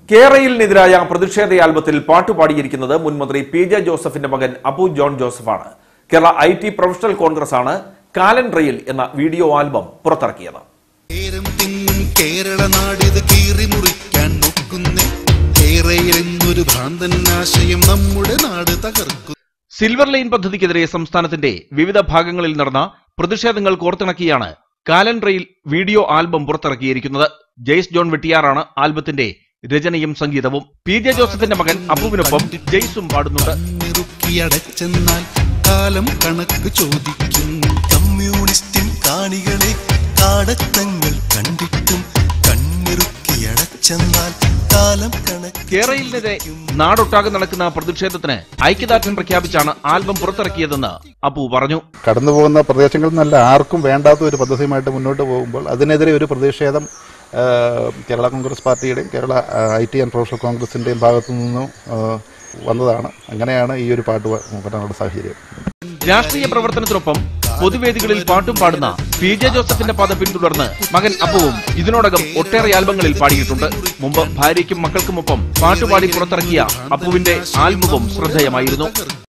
കേരളത്തിനെതിരായ പ്രതിഷേധ ആൽബത്തിൽ പാട്ടുപാടിയിരിക്കുന്നത് മുൻമന്ത്രി P J ജോസഫിന്റെ മകൻ അബു ജോൺ ജോസഫാണ് Kerala I T Professional Congress ആണ് കാലൻഡ്രയിൽ എന്ന വീഡിയോ ആൽബം പുറത്തിറക്കിയത് കേരം തിങ്ങും കേരള നാടിത് കീറി മുറിക്കാൻ നോക്കുന്നേ കേരളെന്നൊരു ഭ്രാന്തൻ ആശയം നമ്മുടെ നാട് തകർക്കുന്നു സിൽവർ ലൈൻ പദ്ധതിക്കെതിരെ സംസ്ഥാനത്തിന്റെ വിവിധ ഭാഗങ്ങളിൽ നടന്ന പ്രതിഷേധങ്ങൾ കോർത്തിണക്കിയാണ് കാലൻഡ്രയിൽ വീഡിയോ ആൽബം പുറത്തിറക്കിയിരിക്കുന്നത് ജെയ്സ് ജോൺ വെട്ടിയാറാണ് ആൽബത്തിന്റെ രചനയും സംഗീതവും പി ജെ ജോസഫിന്റെ മകൻ അബുവിനൊപ്പം ജെയ്സും പാടുന്നുണ്ട് കണ്ണിറുക്കിയടച്ചെന്നാൽ കാലം കണക്ക് ചോദിക്കും കമ്മ്യൂണിസ്റ്റിൻ കാണികളെ കാടത്തങ്ങൾ കണ്ടിട്ടും കണ്ണിറുക്കിയടച്ചെന്നാൽ കാലം കണക്ക് കേരളയിലെതിരെ നാടൊട്ടാകെ നടക്കുന്ന പ്രതിഷേധത്തിന് ഐക്യദാർഢ്യം പ്രഖ്യാപിച്ചാണ് ആൽബം പുറത്തിറക്കിയതെന്ന് അബു പറഞ്ഞു കടന്നു പോകുന്ന പ്രദേശങ്ങളിൽ നിന്നല്ല ആർക്കും വേണ്ടാത്ത ഒരു പദ്ധതിയുമായിട്ട് മുന്നോട്ട് പോകുമ്പോൾ അതിനെതിരെ ഒരു പ്രതിഷേധം ആ, കേരള കോൺഗ്രസ് പാർട്ടിയുടെയും Kerala I T and Professional കോൺഗ്രസിൻ്റെയും ഭാഗത്തു നിന്നും ആ, വന്നതാണ് അങ്ങനെയാണ് ഈ ഒരു പാട്ട് പാടാനുള്ള സാഹചര്യം രാഷ്ട്രീയ പ്രവർത്തനത്തിനൊപ്പം പൊതുവേദികളിൽ പാട്ടും പാടുന്ന പി ജെ ജോസഫിന്റെ പാത പിന്തുടർന്ന് മകൻ അപ്പുവും ഇതിനോടകം ഒട്ടേറെ ആൽബങ്ങളിൽ പാടിയിട്ടുണ്ട് മുമ്പ് ഭാര്യയ്ക്കും മക്കൾക്കുമൊപ്പം പാട്ടുപാടി പുറത്തിറക്കിയ അപ്പുവിന്റെ ആൽബവും ശ്രദ്ധേയമായിരുന്നു